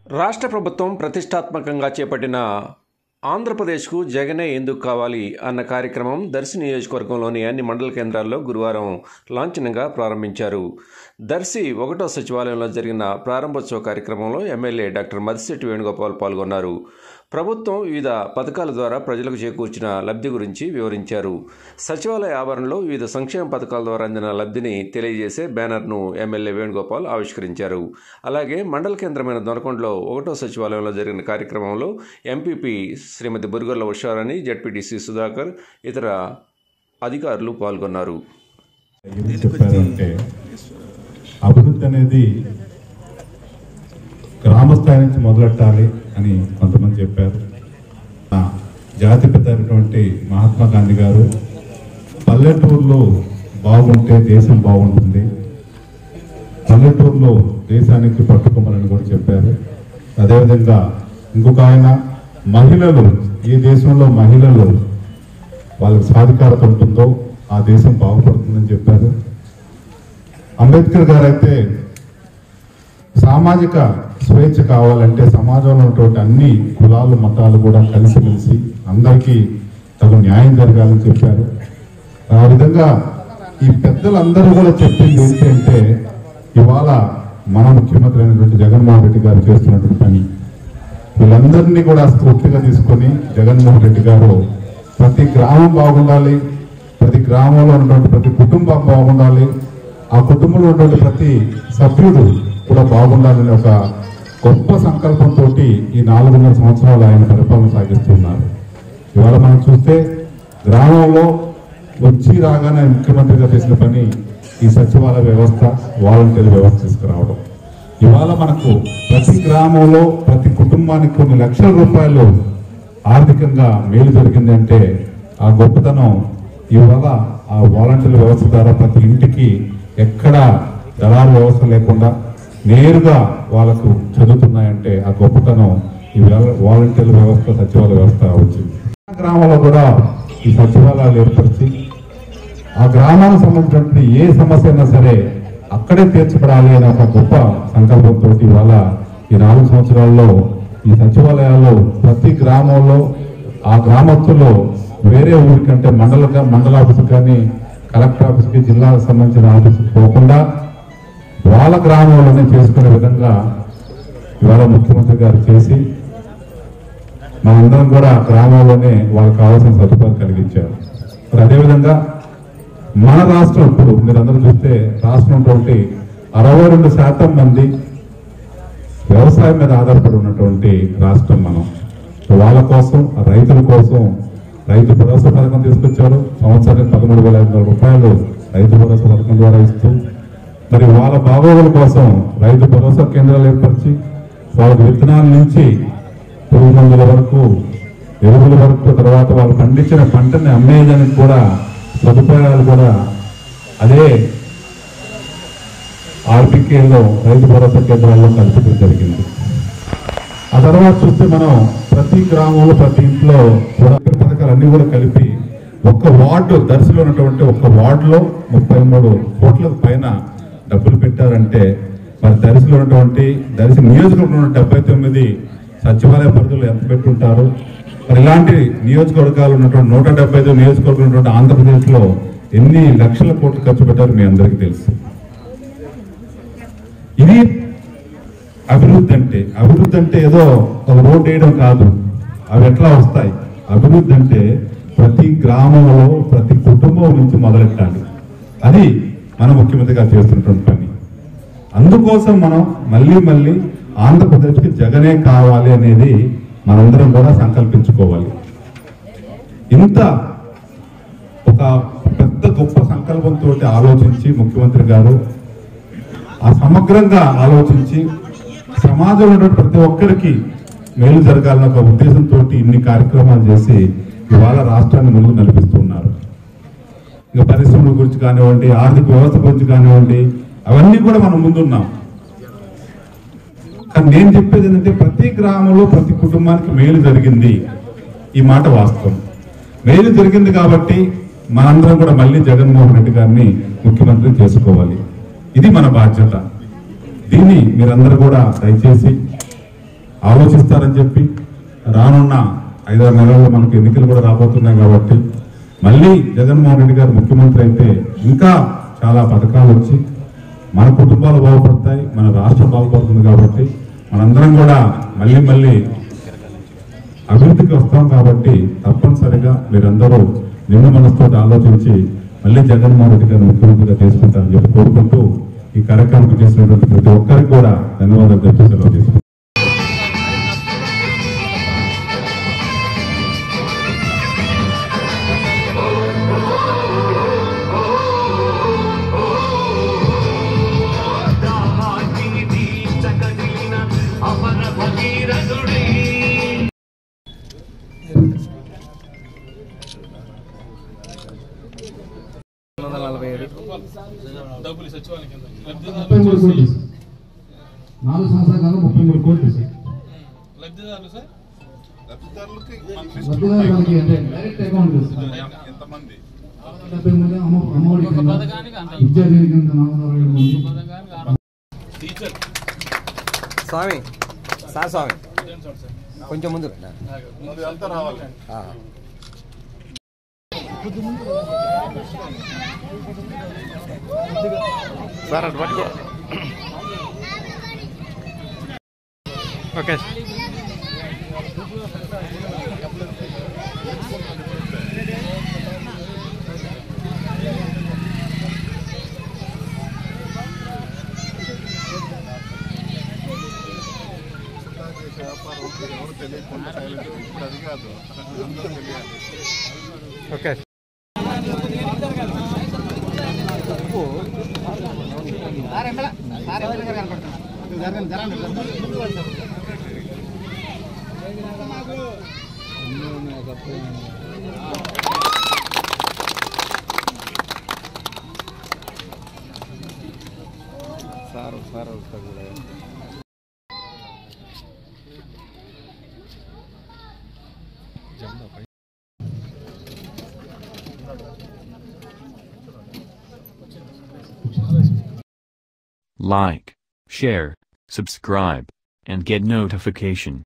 రాష్ట్ర ప్రభుత్వం ప్రతిష్టాత్మకంగా చేపట్టిన ఆంధ్రప్రదేశ్కు జగనే ఎందుకు కావాలి అన్న కార్యక్రమం దర్శి నియోజకవర్గంలోని అన్ని మండల కేంద్రాల్లో గురువారం లాంఛనంగా ప్రారంభించారు దర్శి ఒకటో సచివాలయంలో జరిగిన ప్రారంభోత్సవ కార్యక్రమంలో ఎమ్మెల్యే డాక్టర్ మదిశెట్టి వేణుగోపాల్ పాల్గొన్నారు ప్రభుత్వం వివిధ పథకాల ద్వారా ప్రజలకు చేకూర్చిన లబ్ధి గురించి వివరించారు సచివాలయ ఆవరణలో వివిధ సంక్షేమ పథకాల ద్వారా అందిన లబ్ధిని తెలియజేసే బ్యానర్ను ఎమ్మెల్యే వేణుగోపాల్ ఆవిష్కరించారు అలాగే మండల కేంద్రమైన దొనకొండలో ఒకటో సచివాలయంలో జరిగిన కార్యక్రమంలో ఎంపీపీ శ్రీమతి బురుగొల్ల ఉషారాణి జడ్పీటీసీ సుధాకర్ ఇతర అధికారులు పాల్గొన్నారు ఏం చెప్పారంటే అభివృద్ధి అనేది గ్రామ స్థాయి నుంచి మొదలెట్టాలి అని కొంతమంది చెప్పారు ఆ జాతిపిత అయినటువంటి మహాత్మా గాంధీ గారు పల్లెటూరులో బాగుంటే దేశం బాగుంటుంది పల్లెటూరులో దేశానికి పట్టుకోమని కూడా చెప్పారు అదేవిధంగా ఇంకొక ఆయన మహిళలు ఏ దేశంలో మహిళలు వాళ్ళకి సాధికారత ఉంటుందో ఆ దేశం బాగుపడుతుందని చెప్పారు అంబేద్కర్ గారు అయితే సామాజిక స్వేచ్ఛ కావాలంటే సమాజంలో ఉన్నటువంటి అన్ని కులాలు మతాలు కూడా కలిసిమెలిసి అందరికీ తగు న్యాయం జరగాలని చెప్పారు ఆ విధంగా ఈ పెద్దలందరూ కూడా చెప్పింది ఏంటంటే ఇవాళ మన ముఖ్యమంత్రి అయినటువంటి జగన్మోహన్ రెడ్డి గారు చేస్తున్నటువంటి పని వీళ్ళందరినీ కూడా స్ఫూర్తిగా తీసుకొని జగన్మోహన్ రెడ్డి గారు ప్రతి గ్రామం బాగుండాలి ప్రతి గ్రామంలో ఉన్నటువంటి ప్రతి కుటుంబం బాగుండాలి ఆ కుటుంబంలో ఉన్నటువంటి ప్రతి సభ్యుడు కూడా బాగుండాలని ఒక గొప్ప సంకల్పంతో ఈ నాలుగున్నర సంవత్సరాలు ఆయన పరిపాలన సాగిస్తున్నారు ఇవాళ మనం చూస్తే గ్రామంలో వచ్చి రాగానే ముఖ్యమంత్రిగా చేసిన పని ఈ సచివాలయ వ్యవస్థ వాలంటీర్ వ్యవస్థ తీసుకురావడం ఇవాళ మనకు ప్రతి గ్రామంలో ప్రతి కుటుంబానికి కొన్ని లక్షల రూపాయలు ఆర్థికంగా మేలు జరిగిందంటే ఆ గొప్పతనం ఇవాళ ఆ వాలంటీర్ వ్యవస్థ ద్వారా ప్రతి ఇంటికి ఎక్కడ దళారు వ్యవస్థ లేకుండా నేరుగా వాళ్ళకు చదువుతున్నాయంటే ఆ గొప్పతనం ఈ వాలంటీర్ వ్యవస్థ సచివాలయ వ్యవస్థ వచ్చింది గ్రామంలో కూడా ఈ సచివాలయాలు ఏర్పరిచి ఆ గ్రామానికి సంబంధించినటువంటి ఏ సమస్య అయినా సరే అక్కడే తీర్చబడాలి అనే ఒక గొప్ప సంకల్పంతో ఇవాళ ఈ నాలుగు సంవత్సరాల్లో ఈ సచివాలయాల్లో ప్రతి గ్రామంలో ఆ గ్రామస్తుల్లో వేరే ఊరికంటే మండల మండల ఆఫీసు కానీ కలెక్టర్ ఆఫీస్కి జిల్లాకు సంబంధించిన ఆఫీసుకి పోకుండా వాళ్ళ గ్రామంలోనే చేసుకునే విధంగా ఇవాళ ముఖ్యమంత్రి గారు చేసి మనందరం కూడా గ్రామంలోనే వాళ్ళకి కావాల్సిన సదుపాయాలు కలిగించారు మరి అదేవిధంగా మన రాష్ట్రం ఇప్పుడు మీరందరూ చూస్తే రాష్ట్రం ఉన్నటువంటి అరవై రెండు శాతం మంది వ్యవసాయం మీద ఆధారపడి ఉన్నటువంటి రాష్ట్రం మనం సో వాళ్ళ కోసం రైతుల కోసం రైతు భరోసా పథకం తీసుకొచ్చారు సంవత్సరానికి పదమూడు వేల ఐదు వందల రూపాయలు రైతు భరోసా పథకం ద్వారా ఇస్తూ మరి వాళ్ళ బాగోగుల కోసం రైతు భరోసా కేంద్రాలు ఏర్పరిచి వాళ్ళకి విత్తనాల నుంచి పురుగు మందుల వరకు ఎరువుల వరకు తర్వాత వాళ్ళు పండించిన పంటని అమ్మేయడానికి కూడా సదుపాయాలు కూడా అదే ఆర్బికేలో రైతు భరోసా కేంద్రాల్లో కల్పించడం జరిగింది ఆ తర్వాత చూస్తే మనం ప్రతి గ్రామంలో ప్రతి ఇంట్లో కూడా పథకాలు అన్ని కూడా కలిపి ఒక్క వార్డు దర్శిలో ఉన్నటువంటి ఒక్క వార్డులో ముప్పై మూడు కోట్ల పైన డబ్బులు పెట్టారంటే మరి దర్శిలో ఉన్నటువంటి దర్శి నియోజకవర్గంలో ఉన్న డెబ్బై తొమ్మిది సచివాలయ పరిధిలో ఎంత పెట్టుంటారు మరి ఇలాంటి నియోజకవర్గాలు ఉన్నటువంటి నూట డెబ్బై ఐదు నియోజకవర్గాలు ఉన్నటువంటి ఆంధ్రప్రదేశ్లో ఎన్ని లక్షల కోట్లు ఖర్చు పెట్టారు మీ అందరికీ తెలుసు ఇది అభివృద్ధి అంటే అభివృద్ధి అంటే ఏదో ఒక రోడ్ వేయడం కాదు అవి ఎట్లా వస్తాయి అభివృద్ధి అంటే ప్రతి గ్రామంలో ప్రతి కుటుంబం నుంచి మొదలెట్టాలి అది మన ముఖ్యమంత్రి గారు చేస్తున్నటువంటి పని అందుకోసం మనం మళ్ళీ మళ్ళీ ఆంధ్రప్రదేశ్కి జగనే కావాలి అనేది మనందరం కూడా సంకల్పించుకోవాలి ఇంత ఒక పెద్ద గొప్ప సంకల్పంతో ఆలోచించి ముఖ్యమంత్రి గారు ఆ సమగ్రంగా ఆలోచించి సమాజంలో ఉన్న ప్రతి ఒక్కరికి మేలు జరగాలన్న ఒక ఉద్దేశంతో ఇన్ని కార్యక్రమాలు చేసి ఇవాళ రాష్ట్రాన్ని ముందుకు నడిపిస్తున్నారు ఇంకా పరిశ్రమల గురించి కానివ్వండి ఆర్థిక వ్యవస్థ గురించి కానివ్వండి అవన్నీ కూడా మనం ముందున్నాం కానీ నేను చెప్పేది ఏంటంటే ప్రతి గ్రామంలో ప్రతి కుటుంబానికి మేలు జరిగింది ఈ మాట వాస్తవం మేలు జరిగింది కాబట్టి మనందరం కూడా మళ్ళీ జగన్మోహన్ రెడ్డి గారిని ముఖ్యమంత్రి చేసుకోవాలి ఇది మన బాధ్యత దీన్ని మీరందరూ కూడా దయచేసి ఆలోచిస్తారని చెప్పి రానున్న ఐదారు నెలల్లో మనకు ఎన్నికలు కూడా రాబోతున్నాయి కాబట్టి మళ్ళీ జగన్మోహన్ రెడ్డి గారు ముఖ్యమంత్రి అయితే ఇంకా చాలా పథకాలు వచ్చి మన కుటుంబాలు బాగుపడతాయి మన రాష్ట్రం బాగుపడుతుంది కాబట్టి మనందరం కూడా మళ్ళీ మళ్ళీ అభివృద్ధికి వస్తాం కాబట్టి తప్పనిసరిగా మీరందరూ నిండు మనసుతో ఆలోచించి మళ్ళీ జగన్మోహన్ రెడ్డి గారిని ముఖ్యమంత్రిగా చేసుకుంటారని చెప్పి కోరుకుంటూ ఈ కార్యక్రమం చేసినటువంటి ప్రతి ఒక్కరికి కూడా ధన్యవాదాలు చెప్తూ సెలవు తీసుకుంటాం దాహాగ్ని తీర్చగలిగిన అమర భగీరథుడే ముప్పై మూడు కోట్లు సార్. నాలుగు సంవత్సరాల కాలం ముప్పై మూడు కోట్లు సార్ లబ్ధిదారులు సార్ లబ్ధిదారులకి అంటే డైరెక్ట్ అకౌంట్ సార్ ఎంతమంది డెబ్బై మంది అమ్మ అమ్మఒడి కింద విద్యా దీవెన కింద నాలుగు వందల అరవై మంది టీచర్ స్వామి సార్ స్వామి కొంచెం ముందు రండి. ముందు అంతా రావాలి ఆ. ఎవరు తెలియకుండా సైలెంట్ ఇప్పుడు అది కాదు అందరూ తెలియాలి ఓకే సార్ సార్ కూడా Like, share, subscribe, and get notification.